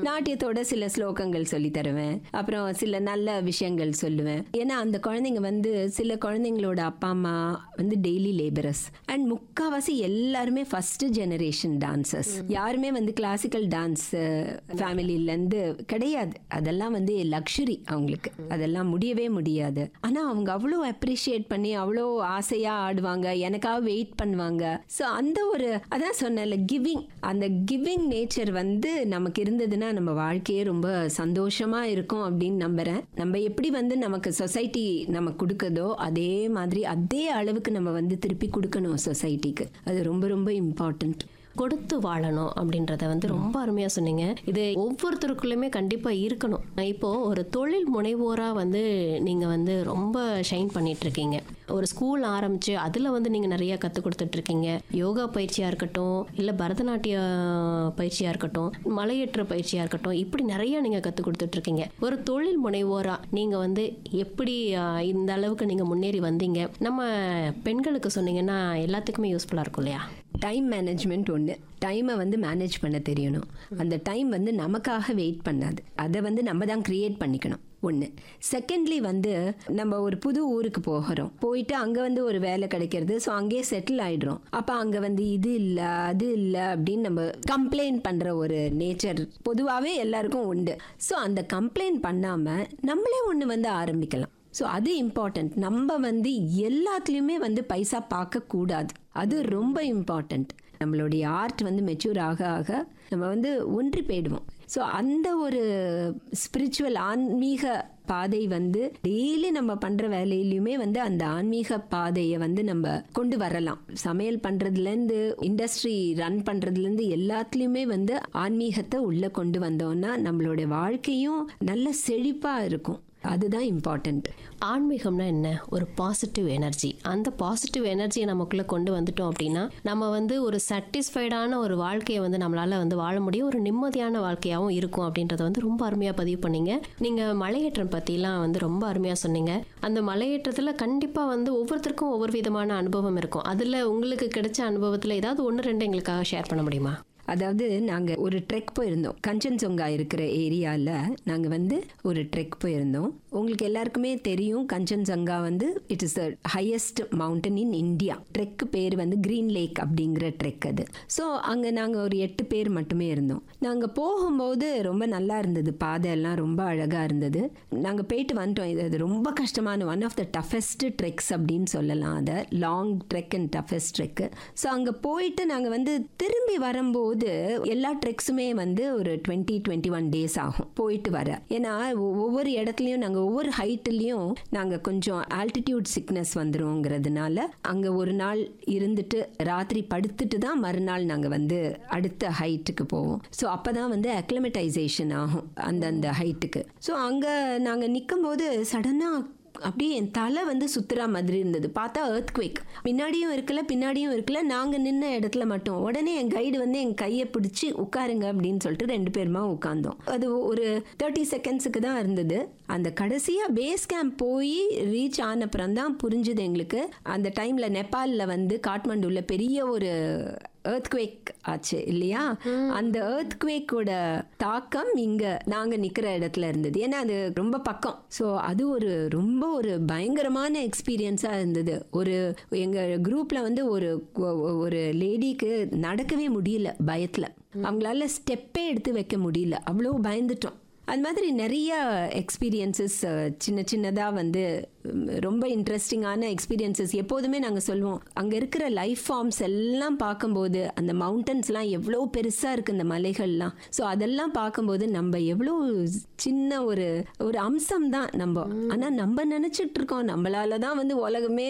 நாட்டியத்தோட சில ஸ்லோகங்கள் சொல்லி தருவேன் அப்புறம் சில நல்ல விஷயங்கள் சொல்லுவேன் ஏன்னா அந்த குழந்தைங்க வந்து சில குழந்தைங்களோட அப்பா அம்மா வந்து டெய்லி லேபரர்ஸ் அண்ட் முக்காவாசி எல்லாருமே ஃபர்ஸ்ட் ஜெனரேஷன் டான்சர்ஸ் யாருமே வந்து கிளாசிக்கல் டான்ஸ் ஃபேமிலியிலேருந்து கிடையாது அதெல்லாம் வந்து லக்ஸுரி அவங்களுக்கு அதெல்லாம் முடியவே முடியாது ஆனா அவங்க அவ்வளோ அப்ரிஷியேட் பண்ணி அவ்வளோ ஆசையா ஆடுவாங்க எனக்காக வெயிட் பண்ணுவாங்க ஸோ அந்த ஒரு அதான் சொன்னேன்ல கிவிங் அந்த கிவிங் நேச்சர் வந்து நமக்கு இருந்ததுன்னா நம்ம வாழ்க்கையே ரொம்ப சந்தோஷமா இருக்கும் அப்படின்னு நம்புறேன் நம்ம எப்படி வந்து நமக்கு சொசைட்டி நமக்கு கொடுக்குதோ அதே மாதிரி அதே அளவுக்கு நம்ம வந்து திருப்பி கொடுக்கணும் சொசைட்டிக்கு அது ரொம்ப ரொம்ப இம்பார்ட்டன்ட் கொடுத்து வாழணும் அப்படின்றத வந்து ரொம்ப அருமையா சொன்னீங்க இது ஒவ்வொருத்தருக்குள்ளுமே கண்டிப்பா இருக்கணும் இப்போ ஒரு தொழில் முனைவோரா வந்து நீங்க வந்து ரொம்ப ஷைன் பண்ணிட்டு இருக்கீங்க ஒரு ஸ்கூல் ஆரம்பிச்சு அதுல வந்து நீங்க நிறைய கத்து கொடுத்துட்டு இருக்கீங்க யோகா பயிற்சியா இருக்கட்டும் இல்ல பரதநாட்டிய பயிற்சியா இருக்கட்டும் மலையேற்ற பயிற்சியா இருக்கட்டும் இப்படி நிறைய நீங்க கத்து கொடுத்துட்டு இருக்கீங்க ஒரு தொழில் முனைவோரா நீங்க வந்து எப்படி ஆஹ், இந்த அளவுக்கு நீங்க முன்னேறி வந்தீங்க நம்ம பெண்களுக்கு சொன்னீங்கன்னா எல்லாத்துக்குமே யூஸ்ஃபுல்லா இருக்கும் இல்லையா டைம் மேனேஜ்மெண்ட் ஒன்று டைமை வந்து மேனேஜ் பண்ண தெரியணும் அந்த டைம் வந்து நமக்காக வெயிட் பண்ணாது அதை வந்து நம்ம தான் க்ரியேட் பண்ணிக்கணும் ஒன்று செகண்ட்லி வந்து நம்ம ஒரு புது ஊருக்கு போகிறோம் போயிட்டு அங்கே வந்து ஒரு வேலை கிடைக்கிறது ஸோ அங்கேயே செட்டில் ஆயிடுறோம் அப்போ அங்கே வந்து இது இல்லை அது இல்லை அப்படின்னு நம்ம கம்ப்ளைண்ட் பண்ணுற ஒரு நேச்சர் பொதுவாகவே எல்லாருக்கும் உண்டு ஸோ அந்த கம்ப்ளைண்ட் பண்ணாமல் நம்மளே ஒன்று வந்து ஆரம்பிக்கலாம் ஸோ அது இம்பார்ட்டன்ட் நம்ம வந்து எல்லாத்துலேயுமே வந்து பைசா பார்க்கக்கூடாது அது ரொம்ப இம்பார்ட்டண்ட் நம்மளுடைய ஆர்ட் வந்து மெச்சூர் ஆக ஆக நம்ம வந்து ஒன்றி போயிடுவோம் ஸோ அந்த ஒரு ஸ்பிரிச்சுவல் ஆன்மீக பாதை வந்து டெய்லி நம்ம பண்ற வேலையிலுமே வந்து அந்த ஆன்மீக பாதையை வந்து நம்ம கொண்டு வரலாம் சமையல் பண்றதுலேருந்து இண்டஸ்ட்ரி ரன் பண்றதுலேருந்து எல்லாத்துலேயுமே வந்து ஆன்மீகத்தை உள்ள கொண்டு வந்தோம்னா நம்மளோட வாழ்க்கையும் நல்ல செழிப்பா இருக்கும் அதுதான் இம்பார்ட்டன்ட் ஆன்மீகம்னா என்ன ஒரு பாசிட்டிவ் எனர்ஜி அந்த பாசிட்டிவ் எனர்ஜியை நமக்குள்ள கொண்டு வந்துட்டோம் அப்படின்னா நம்ம வந்து ஒரு சாட்டிஸ்ஃபைடான ஒரு வாழ்க்கையை வந்து நம்மளால வந்து வாழ முடியும் ஒரு நிம்மதியான வாழ்க்கையாகவும் இருக்கும் அப்படின்றத வந்து ரொம்ப அருமையா பதிவு பண்ணீங்க நீங்க மலையேற்றம் பத்திலாம் வந்து ரொம்ப அருமையா சொன்னீங்க அந்த மலையேற்றத்துல கண்டிப்பா வந்து ஒவ்வொருத்தருக்கும் ஒவ்வொரு விதமான அனுபவம் இருக்கும் அதுல உங்களுக்கு கிடைச்ச அனுபவத்துல ஏதாவது ஒன்று ரெண்டு எங்களுக்காக ஷேர் பண்ண முடியுமா அதாவது நாங்க ஒரு ட்ரெக் போயிருந்தோம் கஞ்சன்சொங்கா இருக்கிற ஏரியால நாங்க வந்து ஒரு ட்ரெக் போயிருந்தோம் உங்களுக்கு எல்லாருக்குமே தெரியும் கஞ்சன்சங்கா வந்து it is the highest mountain in India trek பேர் வந்து கிரீன் லேக் அப்படிங்கிற ட்ரெக் அது ஸோ அங்கே நாங்கள் ஒரு எட்டு பேர் மட்டுமே இருந்தோம் நாங்கள் போகும்போது ரொம்ப நல்லா இருந்தது பாதை எல்லாம் ரொம்ப அழகாக இருந்தது நாங்கள் போயிட்டு வந்துட்டோம் இது அது ரொம்ப கஷ்டமான one of the toughest treks அப்படின்னு சொல்லலாம் அதை long trek and toughest trek so அங்கே போயிட்டு நாங்கள் வந்து திரும்பி வரும்போது எல்லா ட்ரெக்ஸுமே வந்து ஒரு டுவெண்ட்டி டுவெண்ட்டி ஒன் டேஸ் ஆகும் போயிட்டு வர ஏன்னா ஒ- ஒவ்வொரு இடத்துலையும் நாங்கள் ஒவ்வொரு ஹைட்லேயும் நாங்கள் கொஞ்சம் ஆல்டிடியூட் சிக்னஸ் வந்துருங்கிறதுனால அங்கே ஒரு நாள் இருந்துட்டு ராத்திரி படுத்துட்டு தான் மறுநாள் நாங்கள் வந்து அடுத்த ஹைட்டுக்கு போவோம் ஸோ அப்போ தான் வந்து அக்ளமெட்டைசேஷன் ஆகும் அந்தந்த ஹைட்டுக்கு ஸோ அங்கே நாங்கள் நிற்கும் போது சடனாக அப்படியே என் தலை வந்து சுத்துறா மாதிரி இருந்தது பார்த்தா எர்த் குவேக் பின்னாடியும் இருக்கல பின்னாடியும் இருக்கல நாங்கள் நின்ன இடத்துல மட்டும் உடனே என் கைடு வந்து என் கையை பிடிச்சி உட்காருங்க அப்படின்னு சொல்லிட்டு ரெண்டு பேருமா உட்காந்தோம் அது ஒரு தேர்ட்டி செகண்ட்ஸுக்கு தான் இருந்தது அந்த கடைசியாக பேஸ் கேம்ப் போய் ரீச் ஆனப்புறம் தான் புரிஞ்சுது எங்களுக்கு அந்த டைமில் நேபாளில் வந்து காட்மாண்டுல பெரிய ஒரு earthquake ஆச்சு இல்லையா அந்த earthquake-ஓட தாக்கம் இங்க நாங்க நிக்கிற இடத்துல இருந்தது ஏன்னா அது ரொம்ப பக்கம் ஸோ அது ஒரு ரொம்ப ஒரு பயங்கரமான எக்ஸ்பீரியன்ஸா இருந்தது ஒரு எங்க குரூப்ல வந்து ஒரு ஒரு லேடிக்கு நடக்கவே முடியல பயத்துல அவங்களால ஸ்டெப்பே எடுத்து வைக்க முடியல அவ்வளோ பயந்துட்டோம் அது மாதிரி நிறைய எக்ஸ்பீரியன்சஸ் சின்ன சின்னதாக வந்து உம், ரொம்ப இன்ட்ரெஸ்டிங்கான எக்ஸ்பீரியன்சஸ் எப்போதுமே நாங்கள் சொல்லுவோம் அங்கே இருக்கிற லைஃப் ஃபார்ம்ஸ் எல்லாம் பார்க்கும்போது அந்த மவுண்டன்ஸ்லாம் எவ்வளோ பெருசாக இருக்குது இந்த மலைகள்லாம் ஸோ அதெல்லாம் பார்க்கும்போது நம்ம எவ்வளோ சின்ன ஒரு ஒரு அம்சம் தான் நம்ம ஆனால் நம்ம நினச்சிட்டு இருக்கோம் நம்மளால தான் வந்து உலகமே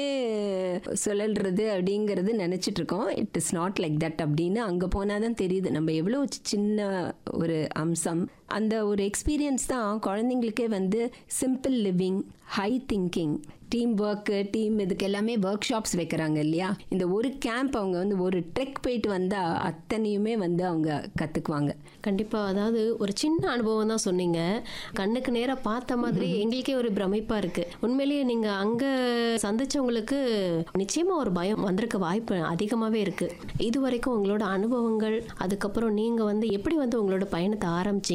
சுழல்றது அப்படிங்கிறது நினச்சிட்டு இருக்கோம் it is not like that அப்படின்னு அங்கே போனால் தான் தெரியுது நம்ம எவ்வளோ சின்ன ஒரு அம்சம் அந்த ஒரு எக்ஸ்பீரியன்ஸ் தான் குழந்தைங்களுக்கே வந்து simple living high thinking team work team இதுக்கு எல்லாமே ஒர்க் ஷாப்ஸ் வைக்கிறாங்க இல்லையா இந்த ஒரு கேம்ப் அவங்க வந்து ஒரு ட்ரெக் போயிட்டு வந்தால் அத்தனையுமே வந்து அவங்க கற்றுக்குவாங்க கண்டிப்பா அதாவது ஒரு சின்ன அனுபவம் தான் சொன்னீங்க கண்ணுக்கு நேரா பார்த்த மாதிரி எங்களுக்கே ஒரு பிரமிப்பா இருக்கு உண்மையிலேயே நீங்க அங்க சந்திச்சவங்களுக்கு நிச்சயமா ஒரு பயம் வந்திருக்க வாய்ப்பு அதிகமாவே இருக்கு இது வரைக்கும் உங்களோட அனுபவங்கள் அதுக்கப்புறம் நீங்க வந்து எப்படி வந்து உங்களோட பயணத்தை ஆரம்பிச்சீங்க